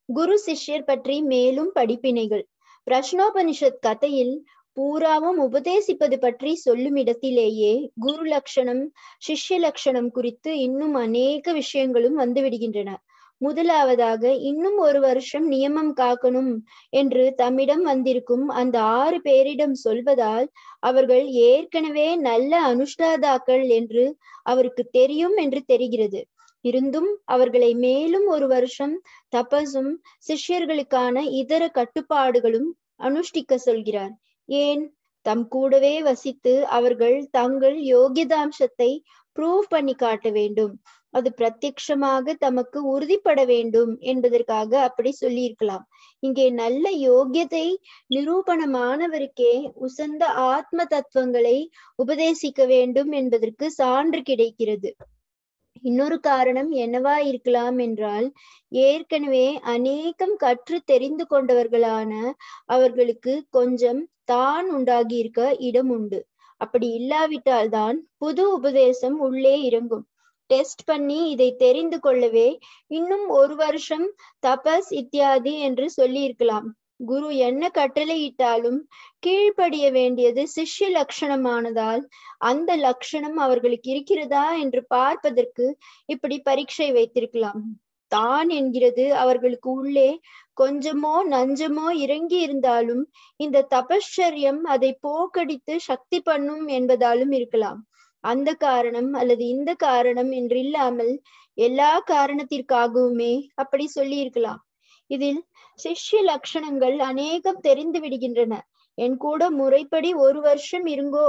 குரு சிஷ்யர் பற்றி மேலும் படிப்பினைகள் பிரஷ்னோபனிஷத் கதையில் பூராவும் உபதேசிப்பது பற்றி சொல்லும் இடத்திலேயே குரு லட்சணம் சிஷ்ய லட்சணம் குறித்து இன்னும் அநேக விஷயங்களும் வந்துவிடுகின்றன முதலாவதாக இன்னும் ஒரு வருஷம் நியமம் காக்கணும் என்று தம்மிடம் வந்திருக்கும் அந்த ஆறு பேரிடம் சொல்வதால் அவர்கள் ஏற்கனவே நல்ல அனுஷ்டாதாக்கள் என்று அவருக்கு தெரியும் என்று தெரிகிறது இருந்தும் அவர்களை மேலும் ஒரு வருஷம் தபசும் சிஷ்யர்களுக்கான இதர கட்டுப்பாடுகளும் அனுஷ்டிக்க சொல்கிறார் ஏன் தம் கூடவே வசித்து அவர்கள் தங்கள் யோகியதாம்சத்தை ப்ரூவ் பண்ணி காட்ட வேண்டும் அது பிரத்யக்ஷமாக தமக்கு உறுதிப்பட வேண்டும் என்பதற்காக அப்படி சொல்லியிருக்கலாம் இங்கே நல்ல யோகியத்தை நிரூபணமானவருக்கே உசந்த ஆத்ம தத்துவங்களை உபதேசிக்க வேண்டும் என்பதற்கு சான்று கிடைக்கிறது இன்னொரு காரணம் என்னவா இருக்கலாம் என்றால் ஏற்கனவே அநேகம் கற்று தெரிந்து கொண்டவர்களான அவர்களுக்கு கொஞ்சம் தான் உண்டாகி இருக்க இடம் உண்டு அப்படி இல்லாவிட்டால் தான் புது உபதேசம் உள்ளே இறங்கும் டெஸ்ட் பண்ணி இதை தெரிந்து கொள்ளவே இன்னும் ஒரு வருஷம் தபஸ் இத்தியாதி என்று சொல்லி இருக்கலாம் குரு என்ன கட்டளையிட்டாலும் கீழ்ப்படிய வேண்டியது சிஷ்ய லட்சணமானதால் அந்த லட்சணம் அவர்களுக்கு இருக்கிறதா என்று பார்ப்பதற்கு இப்படி பரீட்சை வைத்திருக்கலாம் தான் என்கிறது அவர்களுக்கு உள்ளே கொஞ்சமோ நஞ்சமோ இறங்கி இருந்தாலும் இந்த தபஸ்சரியம் அதை போக்கடித்து சக்தி பண்ணும் என்பதாலும் இருக்கலாம் அந்த காரணம் அல்லது இந்த காரணம் என்று இல்லாமல் எல்லா காரணத்திற்காகவுமே அப்படி சொல்லி இருக்கலாம் இதில் சிஷ்ய லட்சணங்கள் அநேகம் தெரிந்து விடுகின்றன என் கூட முறைப்படி ஒரு வருஷம் இருங்கோ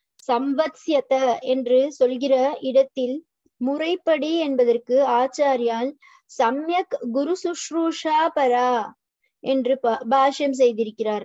சம்பத்யத என்று சொல்கிற இடத்தில் முறைப்படி என்பதற்கு ஆச்சாரியால் சம்யக் குரு சுஷ்ரூஷா பரா என்று பாஷ்யம் செய்திருக்கிறார்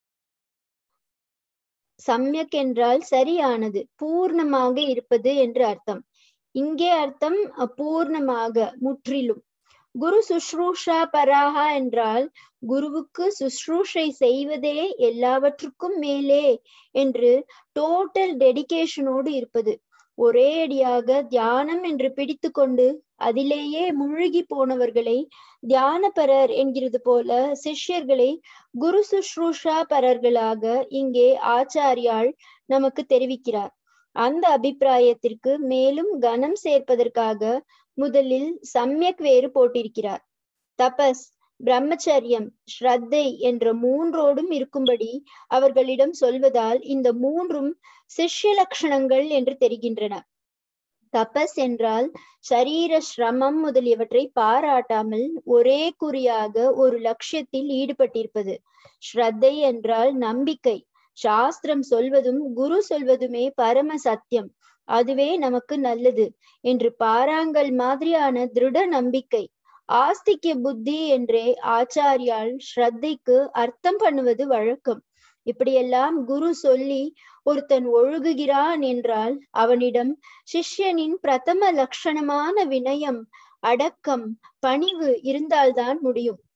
சம்யக் என்றால் சரியானது பூர்ணமாக இருப்பது என்று அர்த்தம் இங்கே அர்த்தம் பூர்ணமாக முற்றிலும் குரு சுஷ்ரூஷா பராகா என்றால் குருவுக்கு சுஷ்ரூஷை செய்வதே எல்லாவற்றுக்கும் மேலே என்று டோட்டல் டெடிகேஷனோடு இருப்பது ஒரே அடியாக தியானம் என்று பிடித்து கொண்டு அதிலேயே மூழ்கி போனவர்களை தியானபரர் என்கிறது போல சிஷ்யர்களை குரு சுஷ்ரூஷா பரர்களாக இங்கே ஆச்சாரியால் நமக்கு தெரிவிக்கிறார் அந்த அபிப்பிராயத்திற்கு மேலும் கனம் சேர்ப்பதற்காக முதலில் சம்யக் வேறு போட்டிருக்கிறார் தபஸ் பிரம்மச்சரியம் ஸ்ரத்தை என்ற மூன்றோடும் இருக்கும்படி அவர்களிடம் சொல்வதால் இந்த மூன்றும் சிஷ்ய லட்சணங்கள் என்று தெரிகின்றன தபஸ் என்றால் சரீர சிரமம் முதலியவற்றை பாராட்டாமல் ஒரே குறியாக ஒரு லட்சியத்தில் ஈடுபட்டிருப்பது ஸ்ரத்தை என்றால் நம்பிக்கை சாஸ்திரம் சொல்வதும் குரு சொல்வதுமே பரம சத்தியம் அதுவே நமக்கு நல்லது என்று பாராங்கல் மாதிரியான திருட நம்பிக்கை ஆஸ்திக்ய புத்தி என்றே ஆச்சாரியால் ஸ்ரத்தைக்கு அர்த்தம் பண்ணுவது வழக்கம் இப்படியெல்லாம் குரு சொல்லி ஒருத்தன் ஒழுகுகிறான் என்றால் அவனிடம் சிஷ்யனின் பிரதம லட்சணமான வினயம் அடக்கம் பணிவு இருந்தால்தான் முடியும்